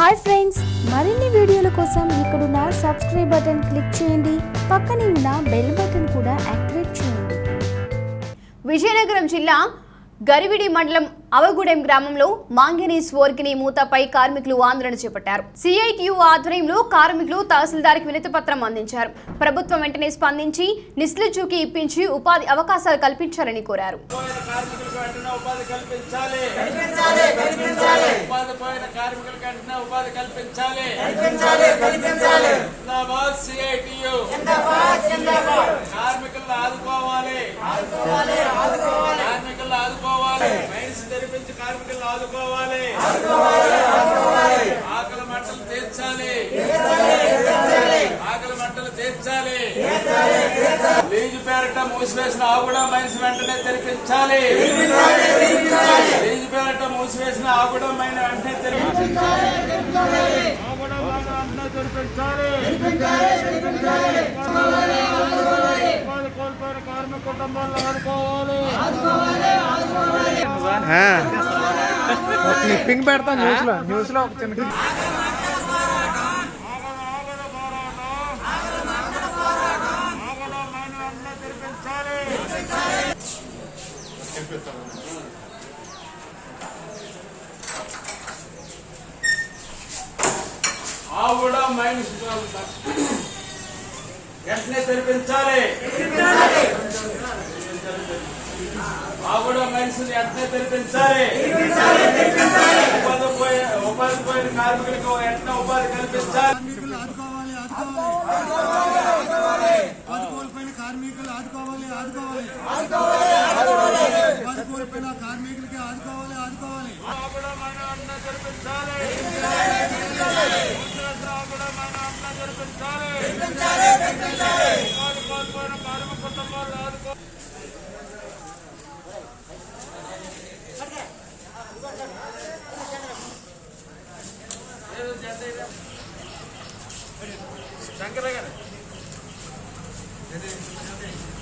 Hi friends మరిన్ని వీడియోల కోసం ఇక్కడున్న సబ్స్క్రైబ్ బటన్ క్లిక్ చేయండి పక్కనే ఉన్న బెల్ బటన్ కూడా యాక్టివేట్ చేయండి విజయనగరం జిల్లా గరివిడి మండలం అవగూడెం గ్రామంలో మాంగనీస్ ఓర్కిని మూతపై కార్మికులు ఆందోళన చేపట్టారు సిఐటియు ఆధ్వర్యంలో కార్మికులు తహసీల్దార్కి వినతి పత్రం అందించారు ప్రభుత్వం వెంటనే స్పందించి నిస్లుచూకి ఇప్పించి ఉపాధి అవకాశాలు కల్పించాలని కోరారు పోయిన కార్మికులకు వెంటనే ఉపాధి కల్పించాలి ఉపాధి పోయిన కార్మికులకు వెంటనే ఉపాధి కల్పించాలి జిందాబాద్ సిఐటియు కార్మికులను ఆదుకోవాలి కార్మికులను ఆదుకోవాలి మైన్స్ తెరిపించి కార్మికులను ఆదుకోవాలి ఆకలి మంటలు తీర్చాలి ఆకలి మంటలు తీర్చాలి లీజు పేరట మూసివేసిన ఆగుడ మైన్స్ వెంటనే తెరిపించాలి లీజు పేరట మూసివేసిన ఆగుడ మైన వెంటనే తెరిపించాలి ఆగుడ మైన వెంటనే తెరిపించాలి ఉపాధి కోల్పోయిన కార్మిక కుటుంబాలను ఆదుకోవాలి క్లిప్పింగ్ పెడతా న్యూస్ లో న్యూస్ లో ఒక చిన్న clip. ఆగడ ఆగడ పోరాటం ఆగడ మైన వెంటనే తెరిపించాలి ఆవుడ మైనస్ వెంటనే తెరిపించాలి ఆవుడ మైన్స్ వెంటనే తెరిపించాలి ఉపాధి పోయి ఉపాధి పోయిన కార్మికులకు వెంటనే ఉపాధి కల్పించాలి కార్మికులు ఆదుకోవాలి ఆదుకోవాలి ఉపాధి కోల్పోయిన కార్మికులు ఆదుకోవాలి ఆదుకోవాలి ఉపాధి కోల్పోయిన కార్మికులకి ఆదుకోవాలి ఆదుకోవాలి ఆవుడ మైన వెంటనే తెరిపించాలి ఆవుడ మైన వెంటనే తెరిపించాలి ఉపాధి కోల్పోయిన కార్మిక కుటుంబాలు ఆదుకో శంకరయ్య గారు